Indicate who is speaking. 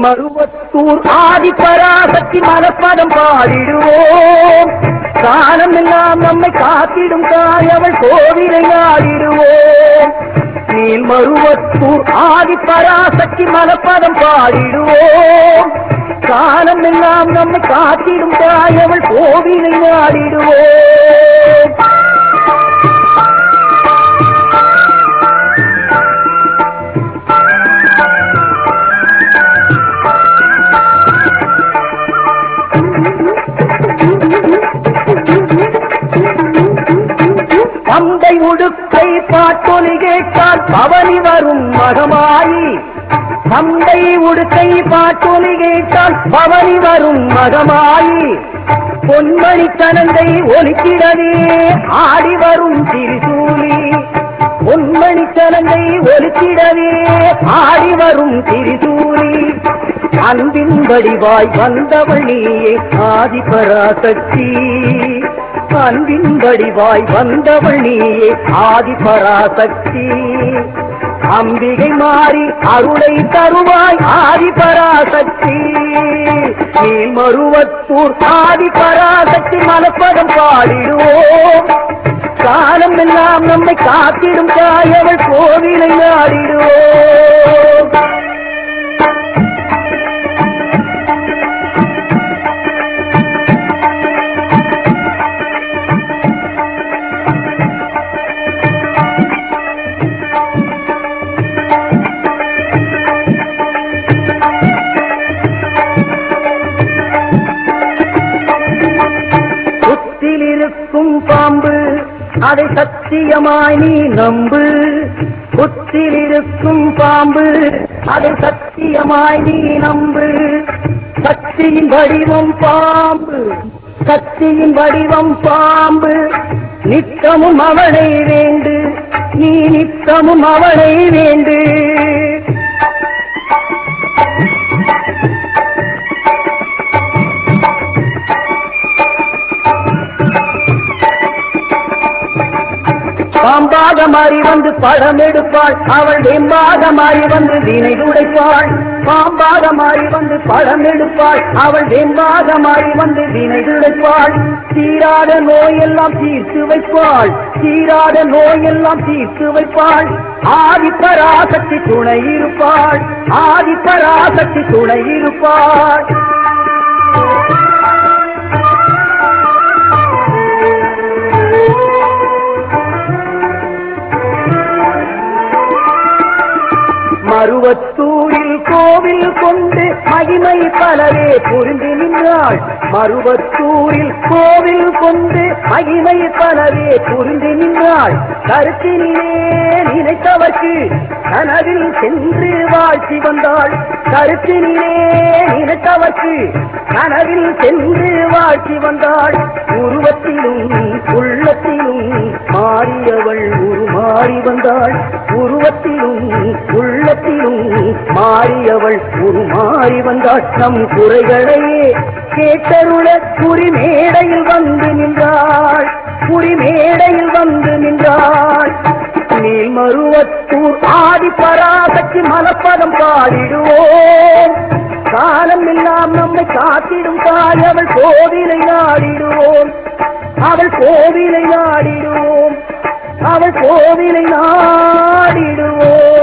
Speaker 1: மருவத்தூர் ஆதிபராசக்தி மலப்பதம் பாடிடுவோம் காலம் எல்லாம் நம்மை காத்திடும் தாய் அவள் கோவிலை நாடிடுவோம் நீல் மருவத்தூர் ஆதிபராசக்தி மலப்பதம் பாடிடுவோம் காலம் எல்லாம் நம்மை காத்திடும் தாய் அவள் கோவிலை நாடிடுவோம் பம்பை உடுக்கை பாட்டொலி கேட்டால் பவனி வரும் மகமாயி பம்பை உடுக்கை பாட்டொலி கேட்டால் பவனி வரும் மகமாயி பொன்மணி கனந்தை ஒலிக்கிடவே ஆடி வரும் திரிசூலி பொன்மணி கனந்தை ஒலிக்கிடவே ஆடி வரும் திரிசூலி அன்பின் வடிவாய் வந்தவள் நீயே ஆதிபராசக்தி அன்பின் வடிவாய் வந்தவள் நீயே ஆதிபராசக்தி அம்பிகை மாறி அருளை தருவாய் ஆதிபராசக்தி நீ மருவத்தூர் ஆதிபராசக்தி மலப்பதம் பாடிடுவோம் காலம் எல்லாம் நம்மை காத்திடும் தாயவள் கோவிலை நாடிடுவோம் புத்தில் இருக்கும் பாம்பு அதை சத்தியமாய் நீ நம்பு புத்தில் இருக்கும் பாம்பு அதை சத்தியமாய் நீ நம்பு சக்தியின் வடிவம் பாம்பு சக்தியின் வடிவம் பாம்பு நித்தமும் அவளை வேண்டு நீ நித்தமும் அவளை வேண்டு பாம்பாக மாறி வந்து படம் எடுப்பாள் அவள் வெம்பாக மாறி வந்து வினை துடைப்பாள் பாம்பாக மாறி வந்து படம் எடுப்பாள் அவள் வெம்பாக மாறி வந்து வினை துடைப்பாள் தீராத நோயெல்லாம் தீர்த்து வைப்பாள் தீராத நோயெல்லாம் தீர்த்து வைப்பாள் ஆதிப்பராசக்தி துணை இருப்பாள் ஆதிப்பராசக்தி துணை இருப்பாள் மருவத்தூரில் கோவில் கொண்டு மகிமை பலரே புரிந்து நின்றாள் மருவத்தூரில் கோவில் கொண்டு மகிமை பலரே புரிந்து நின்றாள் கருத்தினிலே நினைத்தவர்க்கு கனவில் சென்று வாழ்த்தி வந்தாள் கருத்தினிலே நினைத்தவர்க்கு கனவில் சென்று வாழ்த்தி வந்தாள் உருவத்திலும் உள்ளத்திலும் மாறியவள் உருமாறி வந்தாள் உருவத்திலும் உள்ளத்திலும் மாறியவள் உருமாறி வந்தாள் நம் குறைகளையே கேட்டருள குறிமேடையில் வந்து நின்றாள் குறிமேடையில் வந்து நின்றாள் நீல் மருவத்தூர் ஆதி பராசக்தி மலப்பதம் பாடிடுவோம் காலம் எல்லாம் நம்மை காத்திடும் தாய் அவள் கோவிலை நாடிடுவோம் அவள் கோவிலை நாடிடுவோம் அவள் கோவிலை நாடிடுவோம்